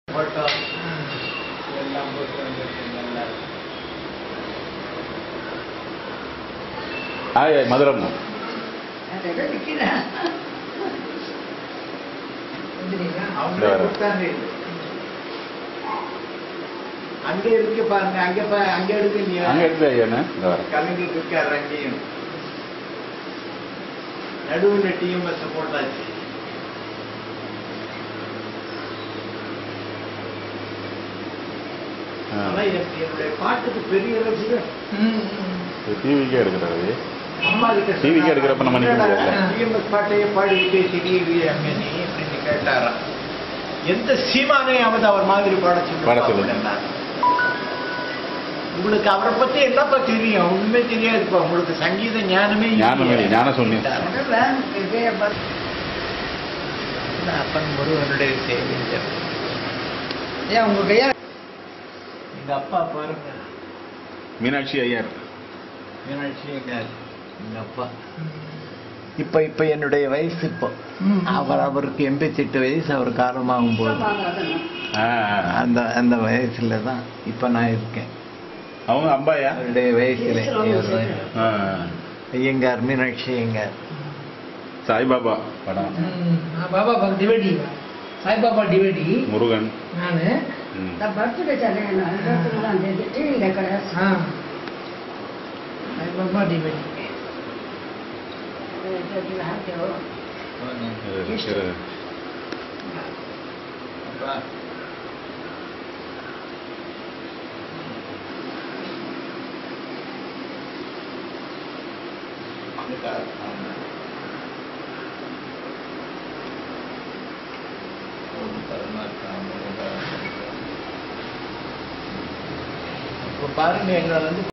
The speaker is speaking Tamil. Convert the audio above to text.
போட்டோ எல்லாம் போட்டு வந்திருக்கு நல்லா இருக்கு. ஆய் ஆய் மதுரம் அதெல்லாம் நிக்கிறேன். வந்துடுறீங்களா? அவங்களே வேற. உட்கார்ந்து அங்க இருக்கு பாருங்க அங்க பா அங்க எடுக்கு நீ அங்கே எடுத்து ஐயாண்ணே இந்த வரேன் கலங்கிட்டு இருக்காரு அங்கேயும் நடுவுல டிஎம்எஸ் போட்டாச்சு ஆனா எனக்கு என்னுடைய பாட்டுக்கு பெரிய ரசிகர் ம், ம். டிவிக்கே எடுக்கிறாரு அம்மா கிட்ட TV க்கு எடுக்கிறப்ப நம்ம நிக்க முடியாதுல்ல. டிஎம்எஸ் பாட்டையே பாடிக்கிட்டே திடீர் அங்க நீ அப்படின்னு கேட்டாராம் எந்த சீமானையாவது அவர் மாதிரி பாட பாட சொல்லி சொல்லுங்க. உங்களுக்கு அவரை பத்தி என்னப்பா தெரியும் ஒண்ணுமே தெரியாதுப்பா உங்களுக்கு சங்கீத ஞானமே ஞானமே இல்லை, ஞான சூன்யம். அதெல்லாம் இதே பா- அப்பன் முருகனுடைய சேவிஞ்சர் ஏன் உங்க கையா எங்க அப்பா பாருங்க மீனாட்சி ஐயர் மீனாட்சி எங்க எங்க அப்பா இப்ப இப்ப என்னுடைய வயசு இப்போ ம். அவர் அவருக்கு எண்பத்தி எட்டு வயசு அவர் காலமாகும் போது ஆ, ஆ. அந்த அந்த வயசுல தான் இப்ப நான் இருக்கேன் அவங்க அம்பாயா அவருடைய வயசுல இவர் ஆ, ஐயங்கார் மீனாட்சி ஐயங்கார் சாய்பாபா படம் ம், நான் பாபா பாபா டிவேடி சாய்பாபா டிவேடி முருகன் நானு ம். నా బర్త్డే చదివాను అనుకుంటున్నాను టీవీలో ఎక్కడ ஆ சாய்பாபா டிவேடி இது, இது. இப்ப பாருங்க எங்களை வந்து